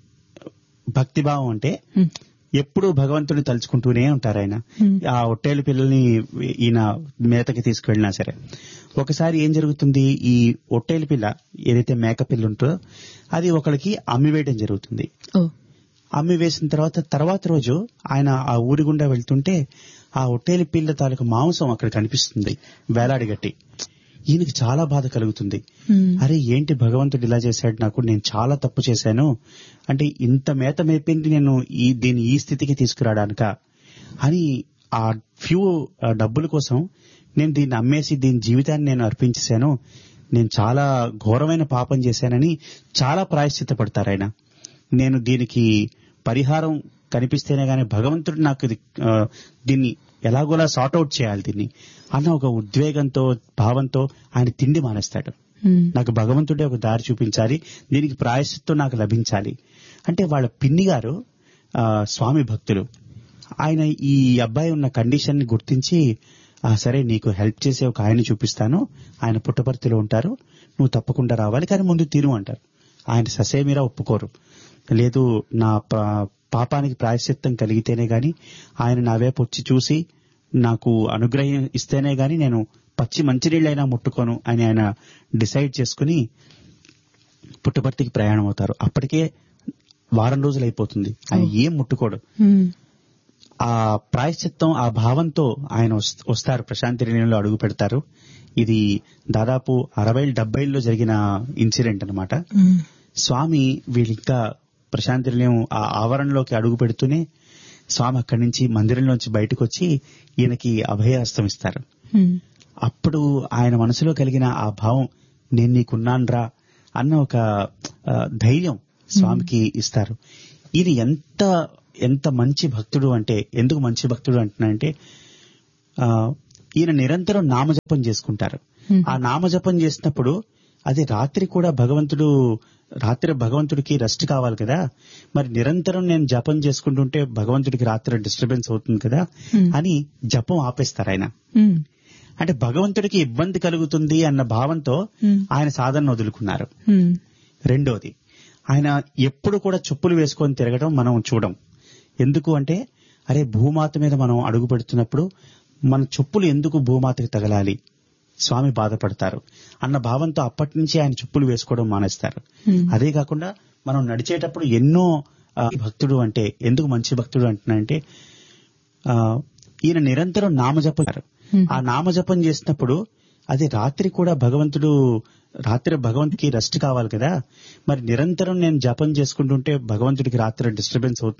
భక్తిభావం అంటే హ్మ్. ఎప్పుడూ భగవంతుని తలుచుకుంటూనే ఉంటారు ఆయన Hmm. ఆ ఒట్టేలు పిల్లల్ని ఈయన మేతకి తీసుకువెళ్ళినా సరే ఒకసారి ఏం జరుగుతుంది ఈ ఒట్టేలు పిల్ల ఏదైతే మేక పిల్ల ఉంటుందో అది ఒకరికి అమ్మివేయడం జరుగుతుంది ఓ అమ్మి వేసిన తర్వాత తర్వాత రోజు ఆయన ఆ ఊరి గుండా వెళ్తుంటే ఆ ఒట్టేలి పిల్ల తాలూకు మాంసం అక్కడ కనిపిస్తుంది వేలాడిగట్టి ఈయనకి చాలా బాధ కలుగుతుంది హ్మ్. అరే ఏంటి భగవంతుడు ఇలా చేశాడు నాకు నేను చాలా తప్పు చేశాను అంటే ఇంత మేత మేపింది నేను ఈ దీన్ని ఈ స్థితికి తీసుకురావడానిక అని ఆ ఫ్యూ డబ్బుల కోసం నేను దీన్ని అమ్మేసి దీని జీవితాన్ని నేను అర్పించేశాను నేను చాలా ఘోరమైన పాపం చేశానని చాలా ప్రాయశ్చిత్త పడతారు ఆయన నేను దీనికి పరిహారం కనిపిస్తేనే గానీ భగవంతుడు నాకు ఇది, ఆ, దీన్ని ఎలాగోలా సార్ట్ అవుట్ చేయాలి దీన్ని అన్న ఒక ఉద్వేగంతో భావంతో ఆయన తిండి మానేస్తాడు హ్మ్. నాకు భగవంతుడే ఒక దారి చూపించాలి దీనికి ప్రాయశ్చిత్తం నాకు లభించాలి అంటే వాళ్ళ పిన్ని గారు ఆ, స్వామి భక్తులు ఆయన ఈ అబ్బాయి ఉన్న కండిషన్ ని గుర్తించి ఆ సరే నీకు హెల్ప్ చేసే ఒక ఆయన చూపిస్తాను ఆయన పుట్టపర్తిలో ఉంటారు నువ్వు తప్పకుండా రావాలి కానీ ముందు తిను అంటారు ఆయన ససేమిరా ఒప్పుకోరు లేదు నా పా- పాపానికి ప్రాయశ్చిత్తం కలిగితేనే గాని ఆయన నా వైపు వచ్చి చూసి నాకు అనుగ్రహం ఇస్తేనే గాని నేను పచ్చి మంచినీళ్ళైనా ముట్టుకోను అని ఆయన డిసైడ్ చేసుకుని పుట్టపర్తికి ప్రయాణం అవుతారు అప్పటికే వారం రోజులు అయిపోతుంది ఆయన ఏం ముట్టుకోడు హ్మ్. ఆ ప్రాయశ్చిత్తం ఆ భావంతో ఆయన వస్- వస్తారు ప్రశాంతి నిలయంలో అడుగు పెడతారు ఇది దాదాపు అరవై డెబ్బైలో జరిగిన ఇన్సిడెంట్ అన్నమాట ఉమ్, స్వామి వీళ్ళింకా ప్రశాంతి నిలయం ఆ ఆవరణలోకి అడుగు పెడుతూనే స్వామి అక్కడి నుంచి మందిరంలోంచి బయటకు వచ్చి ఈయనకి అభయహస్తం ఇస్తారు ఉమ్, అప్పుడు ఆయన మనసులో కలిగిన ఆ భావం నేను నీకున్నాన్రా అన్న ఒక ఆ, ధైర్యం స్వామికి ఇస్తారు ఈయన ఎంత ఎంత మంచి భక్తుడు అంటే ఎందుకు మంచి భక్తుడు అంటున్నానంటే ఆ, ఈయన నిరంతరం నామజపం చేసుకుంటారు Hmm. ఆ నామజపం చేసినప్పుడు అది రాత్రి కూడా భగవంతుడు రాత్రి భగవంతుడికి రెస్ట్ కావాలి కదా మరి నిరంతరం నేను జపం చేసుకుంటుంటే భగవంతుడికి రాత్రి డిస్టర్బెన్స్ అవుతుంది కదా Hmm. అని జపం ఆపేస్తారు ఆయన ఉమ్, అంటే భగవంతుడికి ఇబ్బంది కలుగుతుంది అన్న భావంతో Hmm. ఆయన సాధన వదులుకున్నారు ఉమ్, రెండోది ఆయన ఎప్పుడు కూడా చెప్పులు వేసుకొని తిరగడం మనం చూడం ఎందుకు అంటే అరే భూమాత మీద మనం అడుగు పెడుతున్నప్పుడు మన చెప్పులు ఎందుకు భూమాతకి తగలాలి స్వామి బాధపడతారు అన్న భావంతో అప్పటి నుంచి ఆయన చెప్పులు వేసుకోవడం మానేస్తారు Hmm. అదే కాకుండా మనం నడిచేటప్పుడు ఎన్నో ఆ, భక్తుడు అంటే ఎందుకు మంచి భక్తుడు అంటున్నానంటే ఆ, ఈయన నిరంతరం నామజపం Hmm. ఆ నామజపం చేసినప్పుడు అది రాత్రి కూడా భగవంతుడు రాత్రి భగవంతుడికి రెస్ట్ కావాలి కదా మరి నిరంతరం నేను జపం చేసుకుంటుంటే భగవంతుడికి రాత్రి డిస్టర్బెన్స్ అవుతుంది